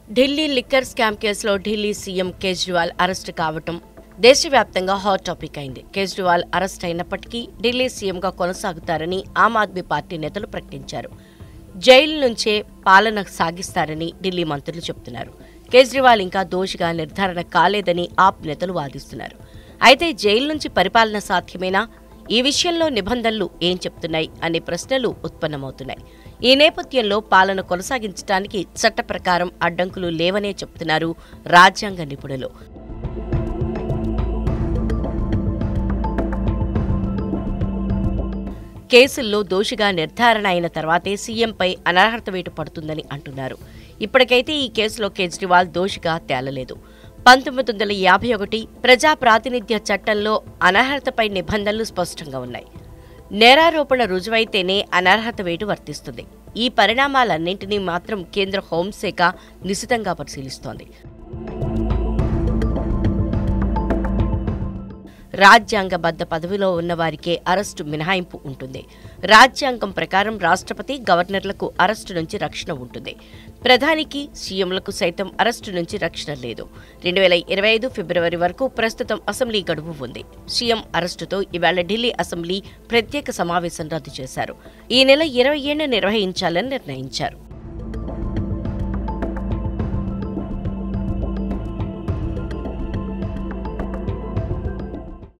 Delhi liquor scam కేసులో Delhi CM Kejriwal arrest కావటం దేశవ్యాప్తంగా హాట్ టాపిక్ అయింది కేజ్రీవాల్ అరెస్ట్ అయినప్పటికీ ఢిల్లీ సీఎంగా కొనసాగుతారని ఆమ్ ఆద్మీ పార్టీ నేతలు ప్రకటించారు జైలు నుంచే పాలన సాగిస్తారని ఢిల్లీ మంత్రులు చెబుతున్నారు కేజ్రీవాల్ ఇంకా దోషిగా నిర్ధారణ కాలేదని ఆప్ నేతలు వాదిస్తున్నారు అయితే జైలు నుంచి పరిపాలన సాధ్యమేనా ఈ విషయంలో నిబంధనలు ఏం చెప్తున్నాయి అనే ప్రశ్నలు ఉత్పన్నమవుతున్నాయి ఈ నేపథ్యంలో పాలన కొనసాగించడానికి చట్ట ప్రకారం అడ్డంకులు లేవనే చెప్తున్నారు రాజ్యాంగ నిపుణులు కేసుల్లో దోషిగా నిర్ధారణ అయిన తర్వాతే సీఎంపై అనర్హత వేటు పడుతుందని అంటున్నారు ఇప్పటికైతే ఈ కేసులో కేజ్రీవాల్ దోషిగా తేలలేదు పంతొమ్మిది వందల యాభై ఒకటి ప్రజా ప్రాతినిధ్య చట్టంలో అనర్హతపై నిబంధనలు స్పష్టంగా ఉన్నాయి నేరారోపణ రుజువైతేనే అనర్హత వేటు వర్తిస్తుంది ఈ పరిణామాలన్నింటినీ మాత్రం కేంద్ర హోంశాఖ నిశితంగా పరిశీలిస్తోంది రాజ్యాంగబద్ధ పదవిలో ఉన్న వారికే అరెస్టు మినహాయింపు ఉంటుంది రాజ్యాంగం ప్రకారం రాష్ట్రపతి గవర్నర్లకు అరెస్టు నుంచి రక్షణ ఉంటుంది ప్రధానికి సీఎంలకు సైతం అరెస్టు నుంచి రక్షణ లేదు రెండు వేల ఇరవై ఐదు ఫిబ్రవరి వరకు ప్రస్తుతం అసెంబ్లీ గడువు ఉంది సీఎం అరెస్టుతో ఇవాళ ఢిల్లీ అసెంబ్లీ ప్రత్యేక సమావేశం రద్దు చేశారు ఈ నెల ఇరవై ఏడున నిర్వహించాలని నిర్ణయించారు